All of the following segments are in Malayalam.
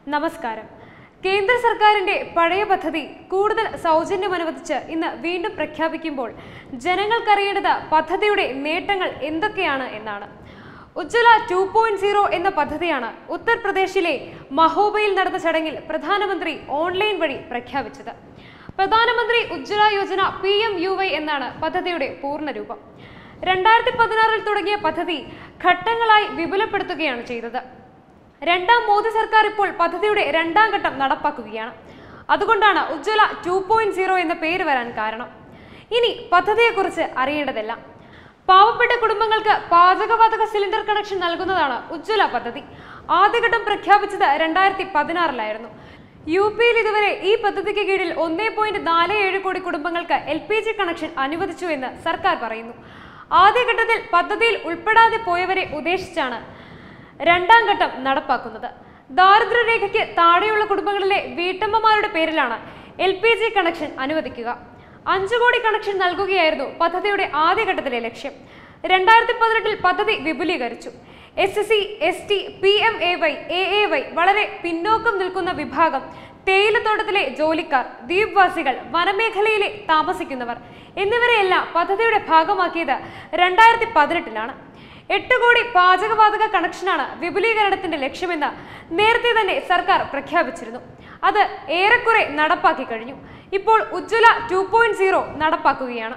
നമസ്കാരം കേന്ദ്ര സർക്കാരിന്റെ പഴയ പദ്ധതി കൂടുതൽ സൗജന്യം അനുവദിച്ച് ഇന്ന് വീണ്ടും പ്രഖ്യാപിക്കുമ്പോൾ ജനങ്ങൾക്കറിയേണ്ടത് പദ്ധതിയുടെ നേട്ടങ്ങൾ എന്തൊക്കെയാണ് എന്നാണ് ഉജ്ജ്വല ടു പോയിന്റ് സീറോ എന്ന പദ്ധതിയാണ് ഉത്തർപ്രദേശിലെ മഹോബയിൽ നടന്ന ചടങ്ങിൽ പ്രധാനമന്ത്രി ഓൺലൈൻ വഴി പ്രഖ്യാപിച്ചത് പ്രധാനമന്ത്രി Ujjwala Yojana P M U Y എന്നാണ് പദ്ധതിയുടെ പൂർണ്ണരൂപം രണ്ടായിരത്തി പതിനാറിൽ തുടങ്ങിയ പദ്ധതി ഘട്ടങ്ങളായി വിപുലപ്പെടുത്തുകയാണ് ചെയ്തത് രണ്ടാം മോദി സർക്കാർ ഇപ്പോൾ പദ്ധതിയുടെ രണ്ടാം ഘട്ടം നടപ്പാക്കുകയാണ് അതുകൊണ്ടാണ് ഉജ്ജ്വല ടു പോയിന്റ് സീറോ എന്ന പേര് വരാൻ കാരണം ഇനി പദ്ധതിയെക്കുറിച്ച് അറിയേണ്ടതെല്ലാം പാവപ്പെട്ട കുടുംബങ്ങൾക്ക് പാചകവാതക സിലിണ്ടർ കണക്ഷൻ നൽകുന്നതാണ് ഉജ്ജ്വല പദ്ധതി ആദ്യഘട്ടം പ്രഖ്യാപിച്ചത് രണ്ടായിരത്തി പതിനാറിലായിരുന്നു യു പിയിൽ ഇതുവരെ ഈ പദ്ധതിക്ക് കീഴിൽ ഒന്നേ പോയിന്റ് നാല് ഏഴ് കോടി കുടുംബങ്ങൾക്ക് എൽ പി ജി കണക്ഷൻ അനുവദിച്ചു എന്ന് സർക്കാർ പറയുന്നു ആദ്യഘട്ടത്തിൽ പദ്ധതിയിൽ ഉൾപ്പെടാതെ പോയവരെ ഉദ്ദേശിച്ചാണ് രണ്ടാം ഘട്ടം നടപ്പാക്കുന്നത് ദാരിദ്ര്യരേഖയ്ക്ക് താഴെയുള്ള കുടുംബങ്ങളിലെ വീട്ടമ്മമാരുടെ പേരിലാണ് എൽ പി ജി കണക്ഷൻ അനുവദിക്കുക അഞ്ചു കോടി കണക്ഷൻ നൽകുകയായിരുന്നു പദ്ധതിയുടെ ആദ്യഘട്ടത്തിലെ ലക്ഷ്യം രണ്ടായിരത്തി പതിനെട്ടിൽ പദ്ധതി വിപുലീകരിച്ചു S C S T P M A Y A A Y വളരെ പിന്നോക്കം നിൽക്കുന്ന വിഭാഗം തേയിലത്തോട്ടത്തിലെ ജോലിക്കാർ ദ്വീപ്വാസികൾ വനമേഖലയിലെ താമസിക്കുന്നവർ എന്നിവരെയെല്ലാം പദ്ധതിയുടെ ഭാഗമാക്കിയത് രണ്ടായിരത്തി പതിനെട്ടിലാണ് എട്ട് കോടി പാചകവാതക കണക്ഷനാണ് വിപുലീകരണത്തിന്റെ ലക്ഷ്യമെന്ന് നേരത്തെ തന്നെ സർക്കാർ പ്രഖ്യാപിച്ചിരുന്നു അത് ഏറെക്കുറെ നടപ്പാക്കി കഴിഞ്ഞു ഇപ്പോൾ ഉജ്ജ്വല ടു പോയിന്റ് സീറോ നടപ്പാക്കുകയാണ്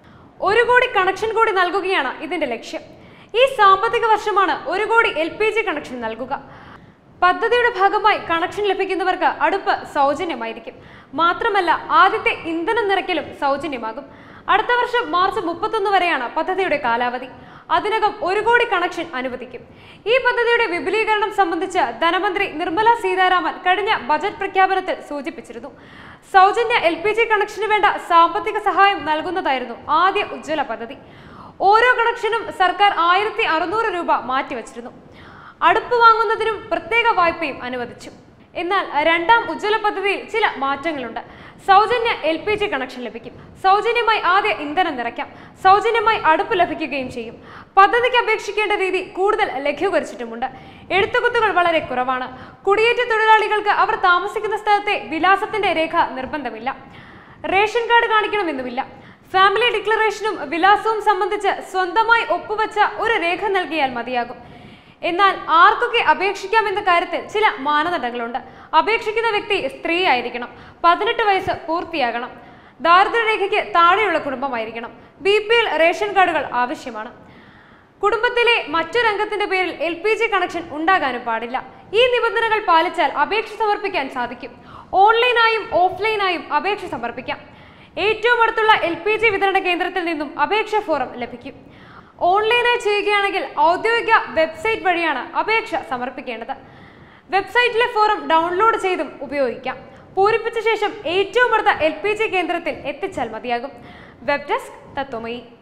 ഒരു കോടി കണക്ഷൻ കൂടി നൽകുകയാണ് ഇതിന്റെ ലക്ഷ്യം ഈ സാമ്പത്തിക വർഷമാണ് ഒരു കോടി എൽ പി ജി കണക്ഷൻ നൽകുക പദ്ധതിയുടെ ഭാഗമായി കണക്ഷൻ ലഭിക്കുന്നവർക്ക് അടുപ്പ് സൗജന്യമായിരിക്കും മാത്രമല്ല ആദ്യത്തെ ഇന്ധനം നിറയ്ക്കലും സൗജന്യമാകും അടുത്ത വർഷം മാർച്ച് മുപ്പത്തൊന്ന് വരെയാണ് പദ്ധതിയുടെ കാലാവധി അതിനകം ഒരു കോടി കണക്ഷൻ അനുവദിക്കും ഈ പദ്ധതിയുടെ വിപുലീകരണം സംബന്ധിച്ച് ധനമന്ത്രി നിർമ്മല സീതാരാമൻ കഴിഞ്ഞ ബജറ്റ് പ്രഖ്യാപനത്തിൽ സൂചിപ്പിച്ചിരുന്നു സൗജന്യ എൽ പി ജി കണക്ഷന് വേണ്ട സാമ്പത്തിക സഹായം നൽകുന്നതായിരുന്നു ആദ്യ ഉജ്ജ്വല പദ്ധതി ഓരോ കണക്ഷനും സർക്കാർ ആയിരത്തി അറുന്നൂറ് രൂപ മാറ്റിവച്ചിരുന്നു അടുപ്പ് വാങ്ങുന്നതിനും പ്രത്യേക വായ്പയും അനുവദിച്ചു എന്നാൽ രണ്ടാം ഉജ്ജ്വല പദ്ധതിയിൽ ചില മാറ്റങ്ങളുണ്ട് സൗജന്യ എൽ പി ജി കണക്ഷൻ ലഭിക്കും സൗജന്യമായി ആദ്യ ഇന്ധനം നിറയ്ക്കാം സൗജന്യമായി അടുപ്പ് ലഭിക്കുകയും ചെയ്യും പദ്ധതിക്ക് അപേക്ഷിക്കേണ്ട രീതി കൂടുതൽ ലഘൂകരിച്ചിട്ടുമുണ്ട് എഴുത്തുകുത്തുകൾ വളരെ കുറവാണ് കുടിയേറ്റ തൊഴിലാളികൾക്ക് അവർ താമസിക്കുന്ന സ്ഥലത്തെ വിലാസത്തിന്റെ രേഖ നിർബന്ധമില്ല റേഷൻ കാർഡ് കാണിക്കണമെന്നുമില്ല ഫാമിലി ഡിക്ലറേഷനും വിലാസവും സംബന്ധിച്ച് സ്വന്തമായി ഒപ്പുവെച്ച ഒരു രേഖ നൽകിയാൽ മതിയാകും എന്നാൽ ആർക്കൊക്കെ അപേക്ഷിക്കാമെന്ന കാര്യത്തിൽ ചില മാനദണ്ഡങ്ങളുണ്ട് അപേക്ഷിക്കുന്ന വ്യക്തി സ്ത്രീ ആയിരിക്കണം പതിനെട്ട് വയസ്സ് പൂർത്തിയാകണം ദാരിദ്ര്യരേഖയ്ക്ക് താഴെയുള്ള കുടുംബമായിരിക്കണം ബി പി എൽ റേഷൻ കാർഡുകൾ ആവശ്യമാണ് കുടുംബത്തിലെ മറ്റൊരംഗത്തിന്റെ പേരിൽ എൽ പി ജി കണക്ഷൻ ഉണ്ടാകാനും പാടില്ല ഈ നിബന്ധനകൾ പാലിച്ചാൽ അപേക്ഷ സമർപ്പിക്കാൻ സാധിക്കും ഓൺലൈനായും ഓഫ്ലൈനായും അപേക്ഷ സമർപ്പിക്കാം ഏറ്റവും അടുത്തുള്ള എൽ പി ജി വിതരണ കേന്ദ്രത്തിൽ നിന്നും അപേക്ഷ ഫോറം ലഭിക്കും ഓൺലൈനായി ചെയ്യുകയാണെങ്കിൽ ഔദ്യോഗിക വെബ്സൈറ്റ് വഴിയാണ് അപേക്ഷ സമർപ്പിക്കേണ്ടത് വെബ്സൈറ്റിലെ ഫോറം ഡൗൺലോഡ് ചെയ്തും ഉപയോഗിക്കാം പൂരിപ്പിച്ച ശേഷം ഏറ്റവും അടുത്ത എൽ പി ജി കേന്ദ്രത്തിൽ എത്തിച്ചാൽ മതിയാകും വെബ് ഡെസ്ക് തത്വമയി